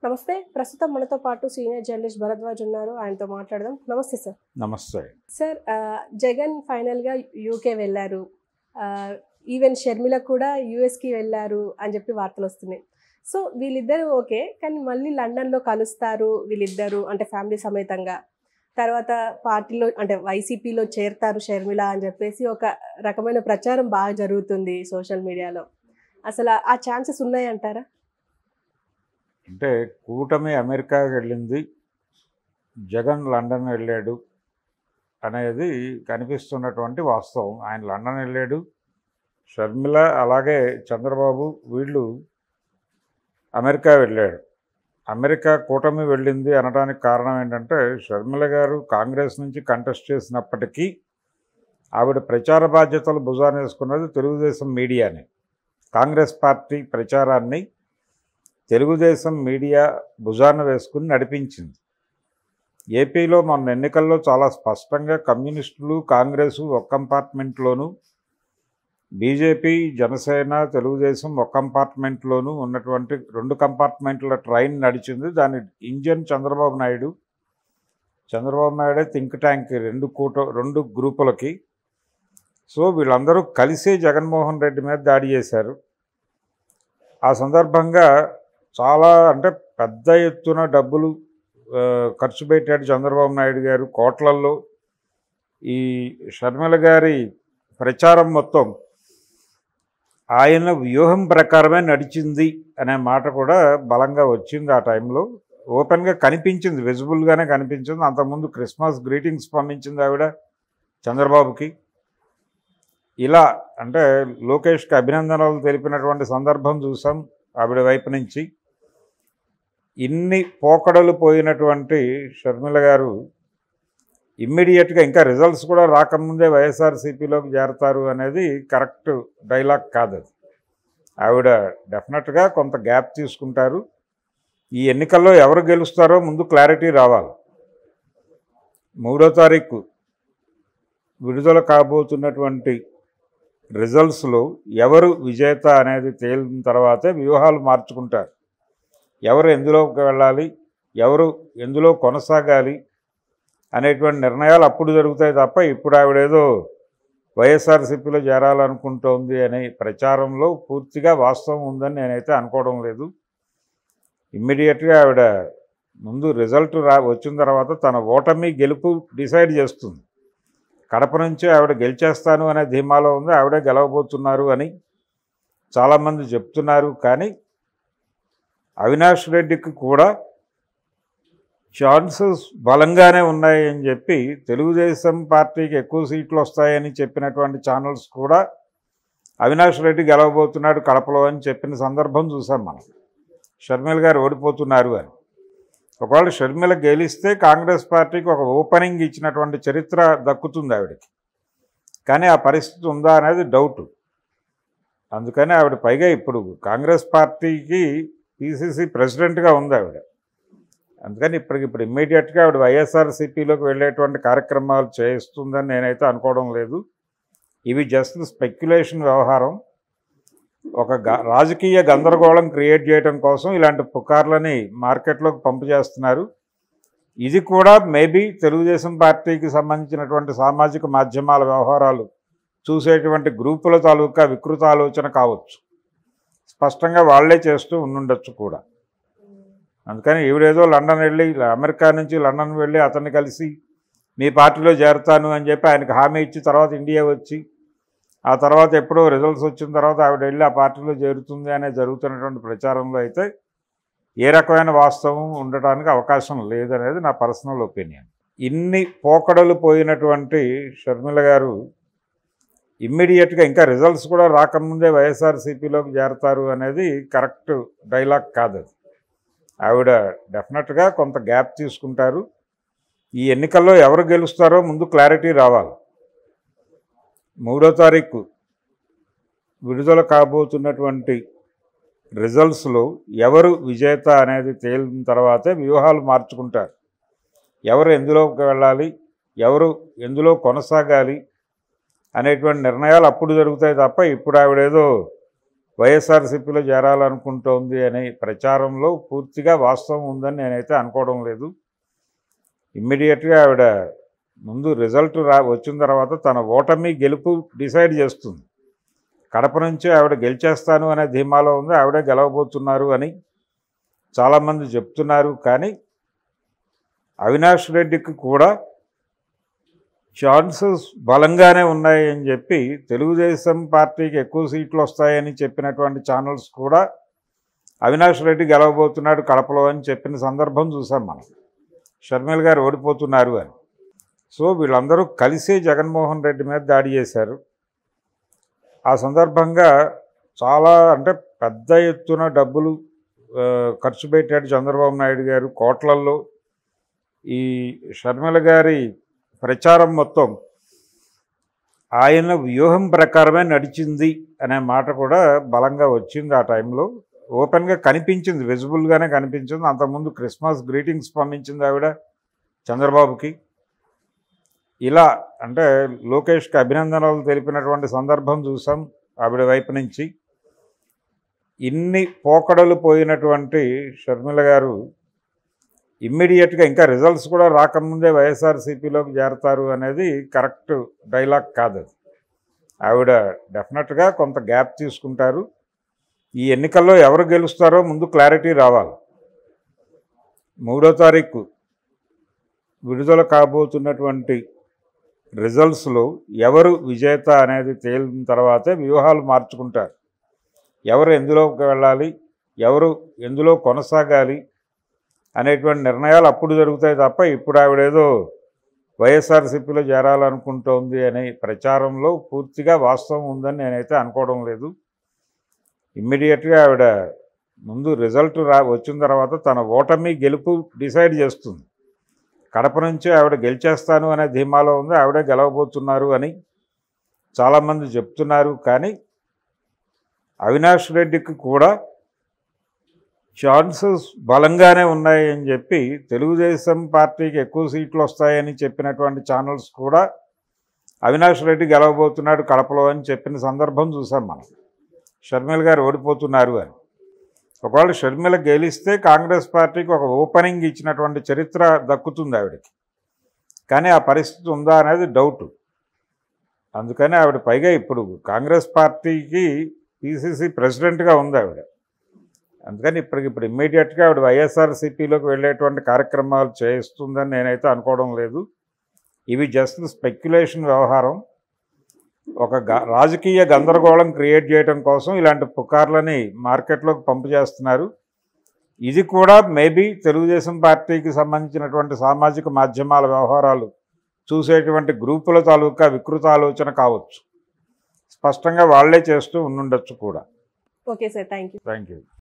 నమస్తే ప్రస్తుతం మనతో పాటు సీనియర్ జర్నలిస్ట్ భరద్వాజ్ ఉన్నారు ఆయనతో మాట్లాడదాం నమస్తే సార్ నమస్తే సార్ ఆ, జగన్ ఫైనల్గా యూకే వెళ్ళారు ఆ, ఈవెన్ షర్మిల కూడా యూఎస్కి వెళ్ళారు అని చెప్పి వార్తలు వస్తున్నాయి సో వీళ్ళిద్దరూ ఓకే కానీ మళ్ళీ లండన్లో కలుస్తారు వీళ్ళిద్దరు అంటే ఫ్యామిలీ సమేతంగా తర్వాత పార్టీలో అంటే వైసీపీలో చేరతారు షర్మిల అని చెప్పేసి ఒక రకమైన ప్రచారం బాగా జరుగుతుంది సోషల్ మీడియాలో అసలు ఆ- ఆ ఛాన్సెస్ ఉన్నాయంటారా అంటే కూటమి అమెరికాకి వెళ్ళింది జగన్ లండన్ వెళ్ళాడు అనేది కనిపిస్తున్నటువంటి వాస్తవం ఆయన లండన్ వెళ్ళాడు షర్మిల అలాగే చంద్రబాబు వీళ్ళు అమెరికా వెళ్ళాడు అమెరికా కూటమి వెళ్ళింది అనడానికి కారణం ఏంటంటే షర్మిల గారు కాంగ్రెస్ నుంచి కంటెస్ట్ చేసినప్పటికీ ఆవిడ ప్రచార బాధ్యతలు భుజాన వేసుకున్నది తెలుగుదేశం మీడియానే కాంగ్రెస్ పార్టీ ప్రచారాన్ని తెలుగుదేశం మీడియా భుజాన వేసుకుని నడిపించింది ఏపీలో మొన్న ఎన్నికల్లో చాలా స్పష్టంగా కమ్యూనిస్టులు కాంగ్రెసు ఒక కంపార్ట్మెంట్లోనూ బీజేపీ జనసేన తెలుగుదేశం ఒక కంపార్ట్మెంట్లోనూ ఉన్నటువంటి రెండు కంపార్ట్మెంట్ల ట్రైన్ నడిచింది దాని ఇంజన్ చంద్రబాబు నాయుడు చంద్రబాబు నాయుడే థింక్ ట్యాంక్ రెండు కూట రెండు గ్రూపులకి సో వీళ్ళందరూ కలిసి జగన్మోహన్ రెడ్డి మీద దాడి చేశారు ఆ సందర్భంగా చాలా అంటే పెద్ద ఎత్తున డబ్బులు ఆ, ఖర్చు పెట్టాడు చంద్రబాబు నాయుడు గారు కోట్లల్లో ఈ షర్మిల గారి ప్రచారం మొత్తం ఆయన వ్యూహం ప్రకారమే నడిచింది అనే మాట కూడా బలంగా వచ్చింది ఆ టైంలో ఓపెన్గా కనిపించింది విజిబుల్గానే కనిపించింది అంతకుముందు క్రిస్మస్ గ్రీటింగ్స్ పంపించింది ఆవిడ చంద్రబాబుకి ఇలా అంటే లోకేష్కి అభినందనలు తెలిపినటువంటి సందర్భం చూసాం ఆవిడ వైపు నుంచి ఇన్ని పోకడలు పోయినటువంటి షర్మిల గారు ఇమ్మీడియట్గా ఇంకా రిజల్ట్స్ కూడా రాకముందే వైఎస్ఆర్సీపీలోకి చేరతారు అనేది కరెక్ట్ డైలాగ్ కాదు అది ఆవిడ డెఫినెట్గా కొంత గ్యాప్ తీసుకుంటారు ఈ ఎన్నికల్లో ఎవరు గెలుస్తారో ముందు క్లారిటీ రావాలి మూడో తారీఖు విడుదల కాబోతున్నటువంటి రిజల్ట్స్లో ఎవరు విజేత అనేది తేలిన తర్వాతే వ్యూహాలు మార్చుకుంటారు ఎవరు ఎందులోకి వెళ్ళాలి ఎవరు ఎందులో కొనసాగాలి అనేటువంటి నిర్ణయాలు అప్పుడు జరుగుతాయి తప్ప ఇప్పుడు ఆవిడేదో వైఎస్ఆర్సీపీలో చేరాలనుకుంటోంది అనే ప్రచారంలో పూర్తిగా వాస్తవం ఉందని నేనైతే అనుకోవడం లేదు ఇమ్మీడియట్గా ఆవిడ ముందు రిజల్ట్ రా వచ్చిన తర్వాత తన ఓటమి గెలుపు డిసైడ్ చేస్తుంది కడప నుంచి ఆవిడ గెలిచేస్తాను అనే ధీమాలో ఉంది ఆవిడే గెలవబోతున్నారు అని చాలామంది చెప్తున్నారు కానీ అవినాష్ రెడ్డికి కూడా ఛాన్సెస్ బలంగానే ఉన్నాయి అని చెప్పి తెలుగుదేశం పార్టీకి ఎక్కువ సీట్లు వస్తాయని చెప్పినటువంటి ఛానల్స్ కూడా అవినాష్ రెడ్డి గెలవబోతున్నాడు కడపలో అని చెప్పిన సందర్భం చూసాం మనం షర్మిల గారు ఓడిపోతున్నారు అని ఒకవేళ షర్మిల గెలిస్తే కాంగ్రెస్ పార్టీకి ఒక ఓపెనింగ్ ఇచ్చినటువంటి చరిత్ర దక్కుతుంది ఆవిడకి కానీ ఆ పరిస్థితి ఉందా అనేది డౌట్ అందుకని ఆవిడ పైగా ఇప్పుడు కాంగ్రెస్ పార్టీకి పిసిసి ప్రెసిడెంట్గా ఉంది ఆవిడ అందుకని ఇప్పటికి ఇప్పుడు ఇమ్మీడియట్గా ఆవిడ వైఎస్ఆర్సీపీలోకి వెళ్ళేటువంటి కార్యక్రమాలు చేస్తుందని నేనైతే అనుకోవడం లేదు ఇవి జస్ట్ స్పెక్యులేషన్ వ్యవహారం ఒక గ- రాజకీయ గందరగోళం క్రియేట్ చేయడం కోసం ఇలాంటి పుకార్లని మార్కెట్లోకి పంపు చేస్తున్నారు ఇది కూడా మేబీ తెలుగుదేశం పార్టీకి సంబంధించినటువంటి సామాజిక మాధ్యమాల వ్యవహారాలు చూసేటువంటి గ్రూపుల తాలూకా వికృత ఆలోచన కావచ్చు స్పష్టంగా వాళ్ళే చేస్తూ ఉండుండొచ్చు కూడా అందుకని ఈవిడేదో లండన్ వెళ్ళి అమెరికా నుంచి లండన్ వెళ్ళి అతన్ని కలిసి మీ పార్టీలో చేరుతాను అని చెప్పి ఆయనకు హామీ ఇచ్చి తర్వాత ఇండియా వచ్చి ఆ తర్వాత ఎప్పుడో రిజల్ట్స్ వచ్చిన తర్వాత ఆవిడ వెళ్ళి ఆ పార్టీలో చేరుతుంది అనే జరుగుతున్నటువంటి ప్రచారంలో అయితే ఏ రకమైన వాస్తవం ఉండటానికి అవకాశం లేదనేది నా పర్సనల్ ఒపీనియన్ ఇన్ని పోకడలు పోయినటువంటి షర్మిల గారు ఇమ్మీడియట్గా ఇంకా రిజల్ట్స్ కూడా రాకముందే వైఎస్ఆర్సీపీలోకి చేరతారు అనేది కరెక్ట్ డైలాగ్ కాదు అది ఆవిడ డెఫినెట్గా కొంత గ్యాప్ తీసుకుంటారు ఈ ఎన్నికల్లో ఎవరు గెలుస్తారో ముందు క్లారిటీ రావాలి మూడో తారీఖు విడుదల కాబోతున్నటువంటి రిజల్ట్స్లో ఎవరు విజేత అనేది తేలిన తర్వాతే వ్యూహాలు మార్చుకుంటారు ఎవరు ఎందులోకి వెళ్ళాలి ఎవరు ఎందులో కొనసాగాలి అనేటువంటి నిర్ణయాలు అప్పుడు జరుగుతాయి తప్ప ఇప్పుడు ఆవిడేదో వైఎస్ఆర్సీపీలో చేరాలనుకుంటోంది అనే ప్రచారంలో పూర్తిగా వాస్తవం ఉందని నేనైతే అనుకోవడం లేదు ఇమ్మీడియట్గా ఆవిడ ముందు రిజల్ట్ రా వచ్చిన తర్వాత తన ఓటమి గెలుపు డిసైడ్ చేస్తుంది కడప నుంచి ఆవిడ గెలిచేస్తాను అనే ధీమాలో ఉంది ఆవిడే గెలవబోతున్నారు అని చాలామంది చెప్తున్నారు కానీ అవినాష్ రెడ్డికి కూడా ఛాన్సెస్ బలంగానే ఉన్నాయి అని చెప్పి తెలుగుదేశం పార్టీకి ఎక్కువ సీట్లు వస్తాయని చెప్పినటువంటి ఛానల్స్ కూడా అవినాష్ రెడ్డి గెలవబోతున్నాడు కడపలో అని చెప్పిన సందర్భం చూసాం మనం షర్మిల గారు ఓడిపోతున్నారు అని సో వీళ్ళందరూ కలిసి జగన్మోహన్ రెడ్డి మీద దాడి చేశారు ఆ సందర్భంగా చాలా అంటే పెద్ద ఎత్తున డబ్బులు ఆ, ఖర్చు పెట్టాడు చంద్రబాబు నాయుడు గారు కోట్లల్లో ఈ షర్మిల గారి ప్రచారం మొత్తం ఆయన వ్యూహం ప్రకారమే నడిచింది అనే మాట కూడా బలంగా వచ్చింది ఆ టైంలో ఓపెన్గా కనిపించింది విజిబుల్గానే కనిపించింది అంతకుముందు క్రిస్మస్ గ్రీటింగ్స్ పంపించింది ఆవిడ చంద్రబాబుకి ఇలా అంటే లోకేష్కి అభినందనలు తెలిపినటువంటి సందర్భం చూసాం ఆవిడ వైపు నుంచి ఇన్ని పోకడలు పోయినటువంటి షర్మిల గారు ఇమ్మీడియట్గా ఇంకా రిజల్ట్స్ కూడా రాకముందే వైఎస్ఆర్సీపీలోకి చేరతారు అనేది కరెక్ట్ డైలాగ్ కాదు అది ఆవిడ డెఫినెట్గా కొంత గ్యాప్ తీసుకుంటారు ఈ ఎన్నికల్లో ఎవరు గెలుస్తారో ముందు క్లారిటీ రావాలి మూడో తారీఖు విడుదల కాబోతున్నటువంటి రిజల్ట్స్లో ఎవరు విజేత అనేది తేలిన తర్వాతే వ్యూహాలు మార్చుకుంటారు ఎవరు ఎందులోకి వెళ్ళాలి ఎవరు ఎందులో కొనసాగాలి అనేటువంటి నిర్ణయాలు అప్పుడు జరుగుతాయి తప్ప ఇప్పుడు ఆవిడేదో వైఎస్ఆర్సీపీలో చేరాలనుకుంటోంది అనే ప్రచారంలో పూర్తిగా వాస్తవం ఉందని నేనైతే అనుకోవడం లేదు ఇమ్మీడియట్గా ఆవిడ ముందు రిజల్ట్ రా వచ్చిన తర్వాత తన ఓటమి గెలుపు డిసైడ్ చేస్తుంది కడప నుంచి ఆవిడ గెలిచేస్తాను అనే ధీమాలో ఉంది ఆవిడే గెలవబోతున్నారు అని చాలామంది చెప్తున్నారు కానీ అవినాష్ రెడ్డికి కూడా ఛాన్సెస్ బలంగానే ఉన్నాయి అని చెప్పి తెలుగుదేశం పార్టీకి ఎక్కువ సీట్లు వస్తాయని చెప్పినటువంటి ఛానల్స్ కూడా అవినాష్ రెడ్డి గెలవబోతున్నాడు కడపలో అని చెప్పిన సందర్భం చూసాం మనం షర్మిల గారు ఓడిపోతున్నారు అని ఒకవేళ షర్మిల గెలిస్తే కాంగ్రెస్ పార్టీకి ఒక ఓపెనింగ్ ఇచ్చినటువంటి చరిత్ర దక్కుతుంది ఆవిడకి కానీ ఆ పరిస్థితి ఉందా అనేది డౌట్ అందుకని ఆవిడ పైగా ఇప్పుడు కాంగ్రెస్ పార్టీకి పిసిసి ప్రెసిడెంట్గా ఉంది ఆవిడ అందుకని ఇప్పటికి ఇప్పుడు ఇమ్మీడియట్గా ఆవిడ వైఎస్ఆర్సీపీలోకి వెళ్ళేటువంటి కార్యక్రమాలు చేస్తుందని నేనైతే అనుకోవడం లేదు ఇవి జస్ట్ స్పెక్యులేషన్ వ్యవహారం ఒక గ రాజకీయ గందరగోళం క్రియేట్ చేయడం కోసం ఇలాంటి పుకార్లని మార్కెట్లోకి పంపు చేస్తున్నారు ఇది కూడా మేబీ తెలుగుదేశం పార్టీకి సంబంధించినటువంటి సామాజిక మాధ్యమాల వ్యవహారాలు చూసేటువంటి గ్రూపుల తాలూకా వికృత ఆలోచన కావచ్చు స్పష్టంగా వాళ్ళే చేస్తూ ఉండుండొచ్చు కూడా okay sir thank you thank you